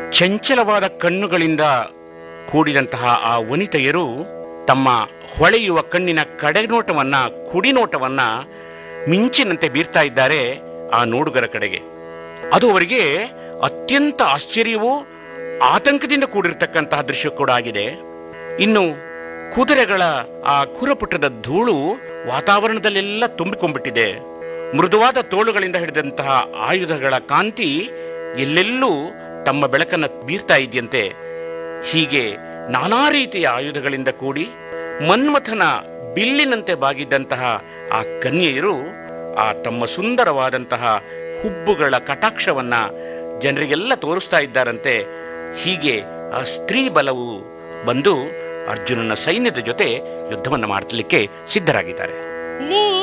ಚಂಚಲವಾದ ಕಣ್ಣುಗಳಿಂದ ಕೂಡಿದಂತಹ ಆ ವನಿತೆಯರು ತಮ್ಮ ಹೊಳೆಯುವ ಕಣ್ಣಿನ ಕಡೆನೋಟವನ್ನ ಕುಡಿನೋಟವನ್ನ ಮಿಂಚಿನಂತೆ ಬೀರ್ತಾ ಇದ್ದಾರೆ ಆ ನೋಡುಗರ ಕಡೆಗೆ ಅದು ಅವರಿಗೆ ಅತ್ಯಂತ ಆಶ್ಚರ್ಯವೂ ಆತಂಕದಿಂದ ಕೂಡಿರ್ತಕ್ಕಂತಹ ದೃಶ್ಯ ಕೂಡ ಆಗಿದೆ ಇನ್ನು ಕುದುರೆಗಳ ಆ ಕುರಪುಟದ ಧೂಳು ವಾತಾವರಣದಲ್ಲೆಲ್ಲ ತುಂಬಿಕೊಂಡ್ಬಿಟ್ಟಿದೆ ಮೃದುವಾದ ತೋಳುಗಳಿಂದ ಹಿಡಿದಂತಹ ಆಯುಧಗಳ ಕಾಂತಿ ಎಲ್ಲೆಲ್ಲೂ ತಮ್ಮ ಬೆಳಕನ್ನ ಬೀರ್ತಾ ಇದೆಯಂತೆ ಹೀಗೆ ನಾನಾ ರೀತಿಯ ಆಯುಧಗಳಿಂದ ಕೂಡಿ ಮನ್ಮಥನ ಬಿಲ್ಲಿನಂತೆ ಬಾಗಿದ್ದಂತಹ ಆ ಕನ್ಯೆಯರು ಆ ತಮ್ಮ ಸುಂದರವಾದಂತಹ ಹುಬ್ಬುಗಳ ಕಟಾಕ್ಷವನ್ನ ಜನರಿಗೆಲ್ಲ ತೋರಿಸ್ತಾ ಇದ್ದಾರಂತೆ ಹೀಗೆ ಆ ಸ್ತ್ರೀ ಬಲವು ಬಂದು ಅರ್ಜುನನ ಸೈನ್ಯದ ಜೊತೆ ಯುದ್ಧವನ್ನು ಮಾಡಲಿಕ್ಕೆ ಸಿದ್ಧರಾಗಿದ್ದಾರೆ ನೀ